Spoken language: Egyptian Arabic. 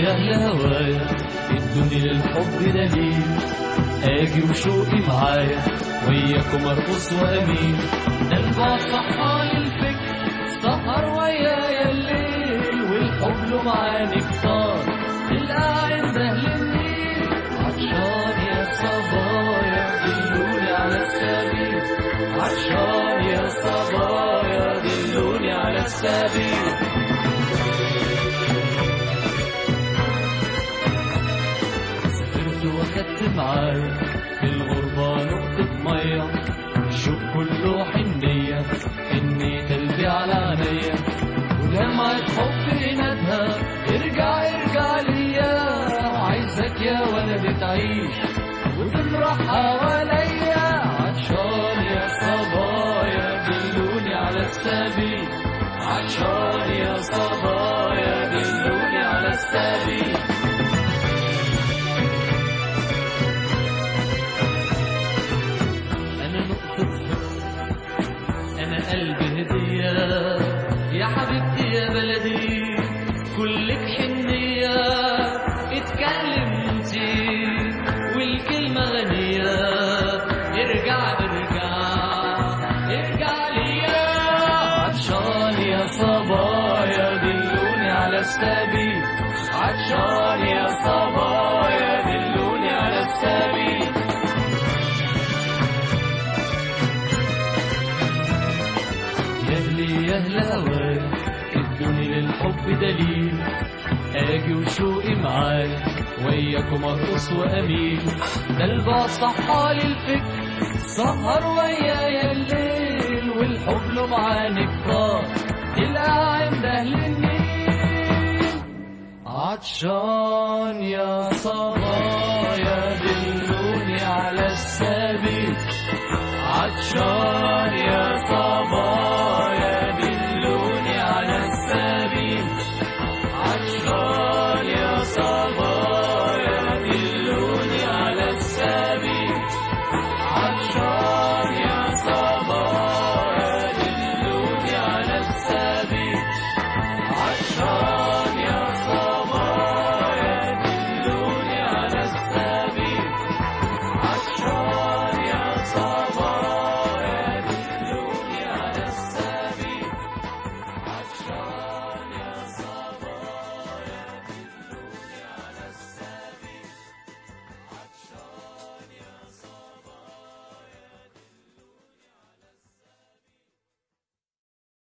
يا أهل هوايا ادوني للحب دليل اجي وشوقي معايا وياكم ارقص وامين ده البعد صحى للفكر سهر ويايا الليل والحب له معاني كتار القاعد اهل النيل عطشان يا صبايا دلوني على السبيل عطشان يا صبايا دلوني على السبيل سافرت واخدت معايا في الغربة نقطة مية الشوق كله حنية حنية قلبي على عينيا ولما حب ندها ارجع ارجع ليا عايزك يا ولد تعيش وتمرح حواليا عطشان يا صبايا دلوني على السبيل عطشان يا صبايا دلوني على السبيل أنا نقطة أنا قلبي هدية يا حبيبتي يا بلدي كلك حنية اتكلمتي والكلمة غنية ارجع ارجع ارجع ليا عطشان يا صبايا دلوني على السبيل عطشان يا صبايا دلوني على السبيل يهلي يهلا هواي ادوني للحب دليل اجي وشوقي معاي وياكم ارقص واميل ده البعد صحى للفكر سهر ويايا الليل والحب له معاني كتار القاعد اهل النيل عطشان يا صبايا دلوني على السبيل عطشان يا صبايا